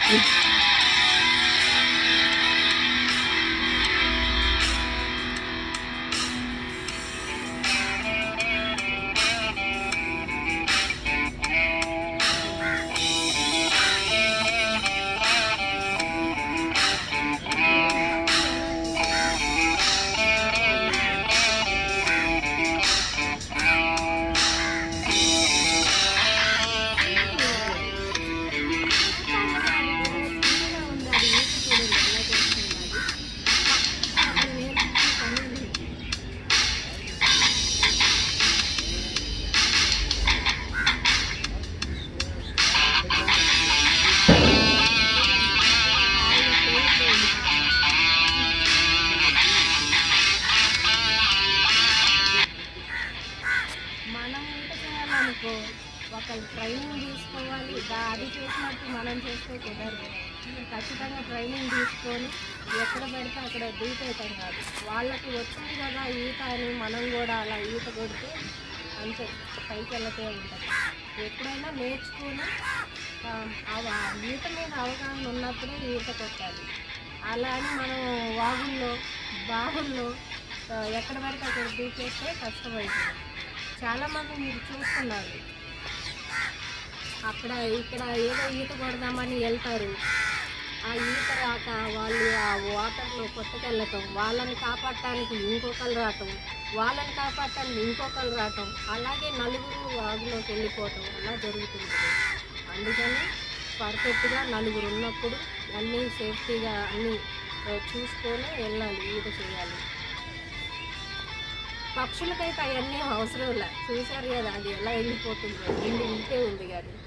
మనం ఈత చేయాలనుకో ఒక ట్రైనింగ్ తీసుకోవాలి దా- అది చేసినట్టు మనం చేస్తే కుదరదు ఖచ్చితంగా ట్రైనింగ్ తీసుకొని ఎక్కడ పెడితే అక్కడ దూకేయటం కాదు వాళ్ళకి వచ్చింది కదా ఈత అని మనం కూడా అలా ఈత కొడితే అంతే పైకి వెళ్తే ఉంటుంది ఎప్పుడైనా నేర్చుకొని ఆ, ఆ ఈత మీద అవగాహన ఉన్నప్పుడే ఈత కొట్టాలి అలా అని మనం వాగుల్లో బావుల్లో ఆ, ఎక్కడ పడితే అక్కడ దూకేస్తే కష్టమవుతుంది చాలామంది మీరు చూస్తున్నారు అక్కడ ఇక్కడ ఏదో ఈత కొడదామని వెళ్తారు ఆ ఈత రాక వాళ్ళు ఆ వాటర్లో కొట్టుకెళ్ళటం వాళ్ళని కాపాడటానికి ఇంకొకరు రావటం వాళ్ళని కాపాడటానికి ఇంకొకరు రావటం అలాగే నలుగురు వాగులోకి వెళ్ళిపోవటం అలా జరుగుతుంది అందుకని పర్ఫెక్ట్గా నలుగురు ఉన్నప్పుడు అన్నీ సేఫ్టీగా అన్నీ ఆ, చూసుకొని వెళ్ళాలి ఈత చేయాలి పక్షులకైతే అవన్నీ అవసరం లే చూశారు కదా అది ఎలా వెళ్ళిపోతుందో నిండి ఇంతే ఉంది కానీ